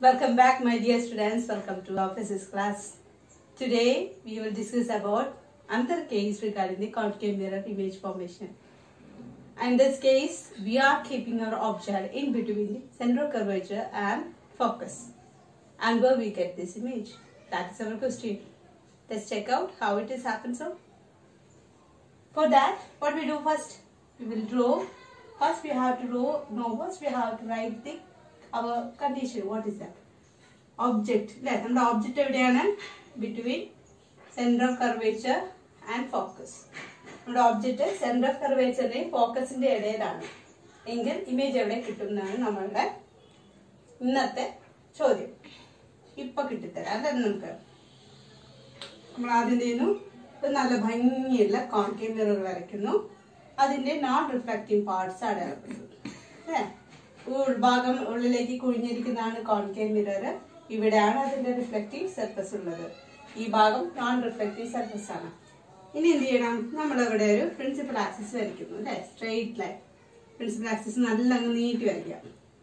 Welcome back, my dear students. Welcome to our physics class. Today, we will discuss about another case regarding the concave mirror image formation. In this case, we are keeping our object in between the center of curvature and focus. And where we get this image? That is our question. Let's check out how it is happened. So, for that, what we do first? We will draw. First, we have to draw. No, first we have to write the our condition. What is that? Object. അല്ലേ നമ്മുടെ object എവിടെയാണ് between centre of curvature and focus നമ്മുടെ object centre of കർവേച്ചറിന്റെയും ഫോക്കസിന്റെ ഇടയിലാണ് എങ്കിൽ image എവിടെ കിട്ടും എന്നാണ് നമ്മളുടെ ഇന്നത്തെ ചോദ്യം ഇപ്പൊ കിട്ടിത്തരാം അല്ലേ നമുക്ക് നമ്മൾ ആദ്യം ചെയ്യുന്നു ഒരു നല്ല ഭംഗിയുള്ള കോൺകേവ് മിറർ വരയ്ക്കുന്നു അതിന്റെ നോൺ റിഫ്ലക്റ്റീവ് പാർട്സ് അടയാളപ്പെടുത്തുന്നു അല്ലേ ഉൾഭാഗം ഉള്ളിലേക്ക് കുഴിഞ്ഞിരിക്കുന്നതാണ് കോൺകേവ് മിറർ ഇവിടെയാണ് അതിന്റെ റിഫ്ലക്റ്റീവ് സർഫസ് ഉള്ളത് ഈ ഭാഗം നോൺ റിഫ്ലക്റ്റീവ് സർഫസ് ആണ് ഇനി എന്ത് ചെയ്യണം നമ്മൾ ഇവിടെ ഒരു പ്രിൻസിപ്പൽ ആക്സിസ് വരയ്ക്കുന്നു അല്ലേ സ്ട്രെയിറ്റ് ലൈൻ പ്രിൻസിപ്പൽ ആക്സിസ് നല്ല അങ്ങ് നീട്ടി വരയ്ക്കാം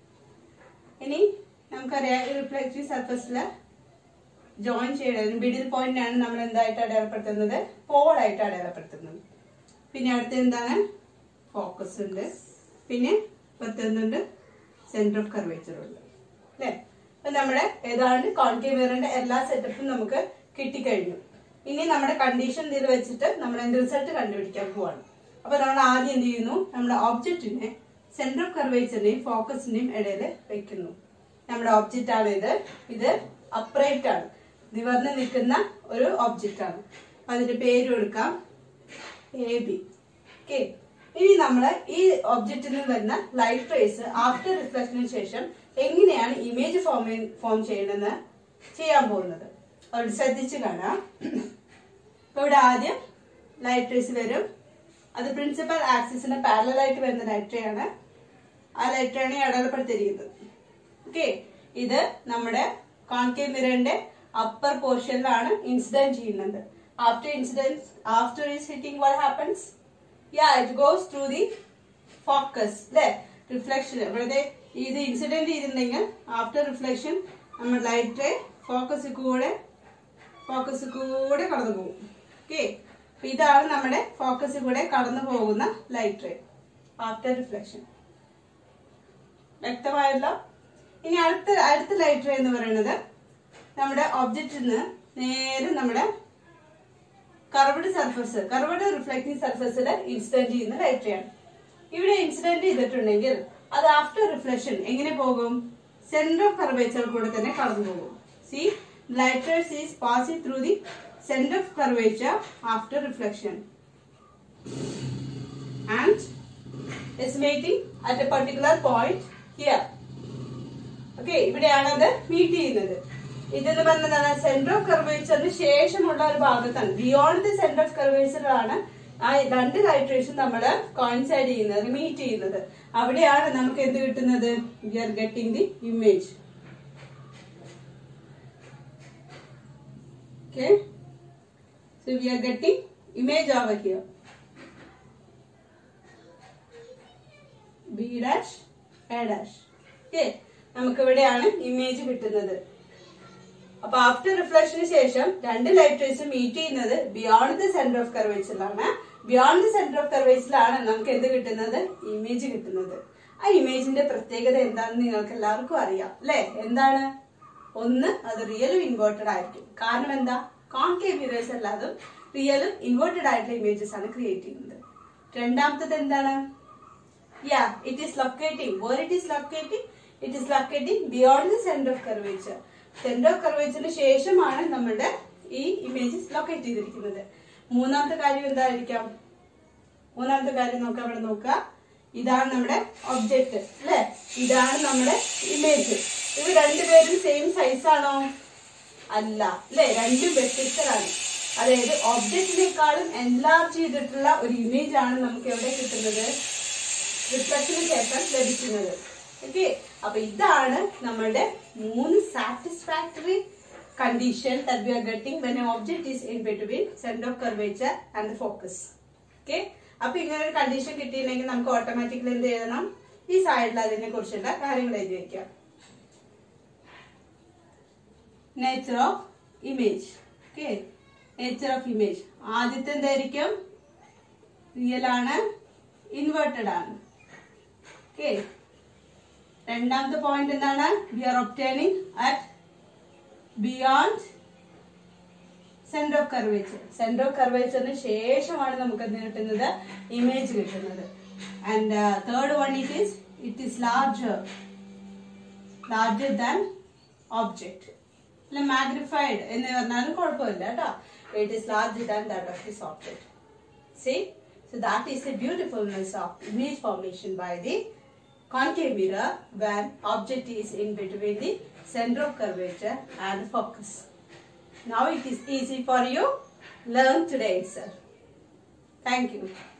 ഇനി നമുക്കറിയാം ഈ റിഫ്ലക്റ്റീവ് സർഫസിൽ ജോയിൻ ചെയ്യണം മിഡിൽ പോയിന്റ് ആണ് നമ്മൾ എന്തായിട്ട് അടയാളപ്പെടുത്തുന്നത് പോളായിട്ട് അടയാളപ്പെടുത്തുന്നത് പിന്നെ അടുത്ത എന്താണ് ഫോക്കസ് ഉണ്ട് പിന്നെ പത്തുന്നുണ്ട് സെന്റർ ഓഫ് കർവേച്ചർ ഉണ്ട് അല്ലേ അപ്പൊ നമ്മുടെ ഏതാണ്ട് കോൺകേവ് മിററിന്റെ എല്ലാ സെറ്റപ്പും നമുക്ക് കിട്ടിക്കഴിഞ്ഞു ഇനി നമ്മുടെ കണ്ടീഷൻ ഇതിൽ വെച്ചിട്ട് നമ്മൾ എന്ത് റിസൾട്ട് കണ്ടുപിടിക്കാൻ പോവാണ് അപ്പൊ നമ്മൾ ആദ്യം എന്ത് ചെയ്യുന്നു നമ്മുടെ ഓബ്ജക്റ്റിനെ സെന്റർ ഓഫ് കർവേച്ചറിന്റെയും ഫോക്കസിന്റെയും ഇടയിൽ വെക്കുന്നു നമ്മുടെ ഒബ്ജക്റ്റ് ആണ് ഇത് ഇത് അപ്രൈറ്റ് ആണ് നിവർന്ന് നിൽക്കുന്ന ഒരു ഒബ്ജക്റ്റ് ആണ് അപ്പൊ അതിന്റെ പേര് കൊടുക്കാം എ ബി ഓക്കെ ഇനി നമ്മൾ ഈ ഒബ്ജക്റ്റിൽ നിന്ന് വരുന്ന ലൈറ്റ് റേസ് ആഫ്റ്റർ റിഫ്ലക്ഷന് ശേഷം എങ്ങനെയാണ് ഇമേജ് ഫോം ഫോം ചെയ്യണമെന്ന് ചെയ്യാൻ പോകുന്നത് അവിടെ ശ്രദ്ധിച്ച് കാണാം ഇപ്പൊ ഇവിടെ ആദ്യം ലൈറ്റ് റേസ് വരും അത് പ്രിൻസിപ്പൽ ആക്സിസിന് പാരലായിട്ട് വരുന്ന ലൈറ്റ് റേ ആണ് ആ ലൈറ്റ് റേ ആണ് ഈ അടയാളപ്പെടുത്തിയിരിക്കുന്നത് ഓക്കെ ഇത് നമ്മുടെ കോൺകേവ് മിററിന്റെ അപ്പർ പോർഷനിലാണ് ഇൻസിഡന്റ് ചെയ്യുന്നത് after incident after is hitting what happens yeah it goes through the focus അല്ലെ റിഫ്ലക്ഷൻ ഇവിടെ ഇത് ഇൻസിഡന്റ് ചെയ്തിട്ടുണ്ടെങ്കിൽ ആഫ്റ്റർ റിഫ്ലക്ഷൻ നമ്മൾ ലൈറ്റ് റേ ഫോക്കസ് കൂടെ ഫോക്കസ് കൂടെ കടന്നു പോകും ഓക്കെ അപ്പൊ ഇതാണ് നമ്മുടെ ഫോക്കസ് കൂടെ കടന്നു പോകുന്ന ലൈറ്റ് റേ ആഫ്റ്റർ റിഫ്ലക്ഷൻ വ്യക്തമായല്ലോ ഇനി അടുത്ത അടുത്ത ലൈറ്റ് റേ എന്ന് പറയുന്നത് നമ്മുടെ ഒബ്ജക്റ്റിൽ നിന്ന് നേരെ നമ്മുടെ കർവഡ് സർഫസ് കർവഡ് റിഫ്ലക്റ്റിംഗ് സർഫസിൽ ഇൻസിഡന്റ് ചെയ്യുന്ന ലൈറ്റ് റേ ആണ് ഇവിടെ ഇൻസിഡന്റ് ചെയ്തിട്ടുണ്ടെങ്കിൽ അത് ആഫ്റ്റർ റിഫ്ലക്ഷൻ എങ്ങനെ പോകും സെന്റർ ഓഫ് കർവേച്ചർ കൂടെ തന്നെ കടന്നു പോകും see light rays is passing through the centre of curvature after reflection and is meeting at a particular point here. Okay ഇവിടെയാണ് അത് മീറ്റ് ചെയ്യുന്നത് ഇതെന്ന് പറഞ്ഞതാണ് സെന്റർ ഓഫ് കർവേച്ചറിന് ശേഷമുള്ള ഒരു ഭാഗത്താണ് beyond the centre of curvature ആണ് ആ രണ്ട് ലൈട്രേഷൻ നമ്മൾ കോയിൻസൈഡ് ചെയ്യുന്നത് മീറ്റ് ചെയ്യുന്നത് അവിടെയാണ് നമുക്ക് എന്ത് കിട്ടുന്നത് we are getting the image okay so we are getting image over here B dash A dash okay നമുക്ക് ഇവിടെയാണ് ഇമേജ് കിട്ടുന്നത് അപ്പൊ ആഫ്റ്റർ റിഫ്ലക്ഷന് ശേഷം രണ്ട് ലൈറ്റ് റേസ് മീറ്റ് ചെയ്യുന്നത് ബിയോണ്ട് ദി സെന്റർ ഓഫ് കർവേച്ചറിലാണ് ബിയോണ്ട് ദി സെന്റർ ഓഫ് കർവേച്ചറിലാണ് നമുക്ക് എന്ത് കിട്ടുന്നത് ഇമേജ് കിട്ടുന്നത് ആ ഇമേജിന്റെ പ്രത്യേകത എന്താണെന്ന് നിങ്ങൾക്ക് എല്ലാവർക്കും അറിയാം അല്ലെ എന്താണ് ഒന്ന് അത് റിയലും ഇൻവേർട്ടഡ് ആയിരിക്കും കാരണം എന്താ കോൺകേവ് മിറേഴ്സ് അല്ലാതെ റിയലും ഇൻവേർട്ടഡ് ആയിട്ടുള്ള ഇമേജസ് ആണ് ക്രിയേറ്റ് ചെയ്യുന്നത് രണ്ടാമത്തത് എന്താണ് yeah it is locating where it is locating it is locating beyond the center of curvature center of curvature ശേഷമാണ് നമ്മുടെ ഈ ഇമേജസ് ലൊക്കേറ്റ് ചെയ്തിരിക്കുന്നത് മൂന്നാമത്തെ കാര്യം എന്തായിരിക്കാം മൂന്നാമത്തെ കാര്യം നോക്കാം അവിടെ നോക്കുക ഇതാണ് നമ്മുടെ ഒബ്ജക്റ്റ് അല്ലെ ഇതാണ് നമ്മുടെ ഇമേജ് ഇവ രണ്ടുപേരും സെയിം സൈസ് ആണോ അല്ല അല്ലെ രണ്ടും വ്യത്യസ്തരാണ് അതായത് ഒബ്ജക്റ്റിനേക്കാളും എൻലാർജ് ചെയ്തിട്ടുള്ള ഒരു ഇമേജ് ആണ് നമുക്ക് എവിടെ കിട്ടുന്നത് റിഫ്ലക്ഷന് ശേഷം ലഭിക്കുന്നത് ഓക്കെ അപ്പൊ ഇതാണ് നമ്മളുടെ മൂന്ന് satisfactory condition that we are getting when object is in between centre of curvature and the focus okay അപ്പൊ ഇങ്ങനെ ഒരു കണ്ടീഷൻ കിട്ടിയിട്ടുണ്ടെങ്കിൽ നമുക്ക് ഓട്ടോമാറ്റിക്കലി എന്ത് എഴുതണം ഈ സൈഡിൽ അതിനെ കുറിച്ചുള്ള കാര്യങ്ങൾ എഴുതി വെക്കാം nature of image okay nature of image ആദ്യത്തെ എന്തായിരിക്കും റിയൽ ആണ് ഇൻവേർട്ടഡ് ആണ് ഓക്കെ രണ്ടാമത്തെ പോയിന്റ് എന്താണ് we are obtaining at beyond centre of curvature centre of കർവേച്ചറിന് ശേഷമാണ് നമുക്ക് എന്ത് കിട്ടുന്നത് ഇമേജ് കിട്ടുന്നത് and third one it is it is larger larger than object അല്ല മാഗ്നിഫൈഡ് എന്ന് പറഞ്ഞാലും കുഴപ്പമില്ല കേട്ടോ it is larger than that of this object See, so that is the beautifulness of image formation by the concave mirror when object is in between the center of curvature and focus. Now it is easy for you. Learn today itself. Thank you.